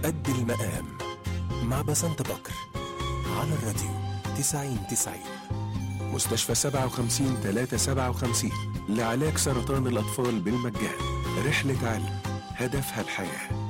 قد المقام مع بسنت بكر على الراديو 90 90 مستشفى 57 357 لعلاج سرطان الأطفال بالمجان رحلة علم هدفها الحياه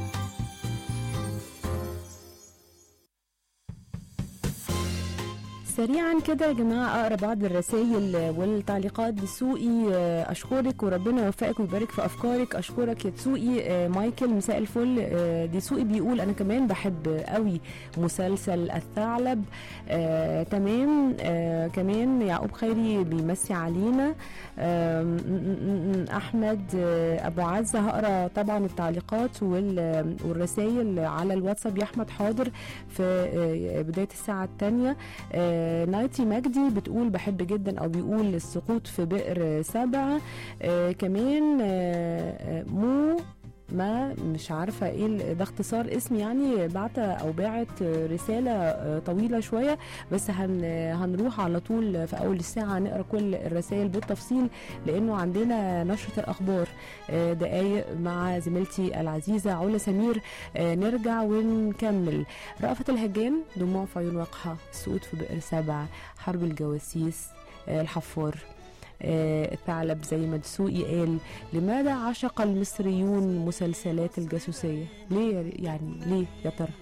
سريعا كده يا جماعة أقرأ بعض الرسائل والتعليقات دسوقي آه، أشكرك وربنا يوفقك ويبارك في أفكارك أشكرك يا دسوقي آه، مايكل مساء الفل آه، دسوقي بيقول أنا كمان بحب قوي مسلسل الثعلب آه، تمام آه، كمان يعقوب خيري بيمسي علينا آم، م- م- م- أحمد آه، أبو عزة هقرأ طبعا التعليقات وال- والرسائل على الواتساب يا أحمد حاضر في آه، بداية الساعة الثانية آه، نايتي مجدي بتقول بحب جدا او بيقول السقوط في بئر سبع آه، كمان آه، آه، مو ما مش عارفة ايه ال- ده اختصار اسم يعني بعت او باعت آه، رسالة آه، طويلة شوية بس هن هنروح على طول في اول الساعة نقرا كل الرسائل بالتفصيل لانه عندنا نشرة الاخبار آه، دقايق مع زميلتي العزيزة علا سمير آه، نرجع ونكمل رأفت الهجان دموع في عيون وقحة السقوط في بئر سبع حرب الجواسيس آه، الحفار آه، الثعلب زي ما دسوقي قال لماذا عشق المصريون مسلسلات الجاسوسية ليه يعني ليه يا ترى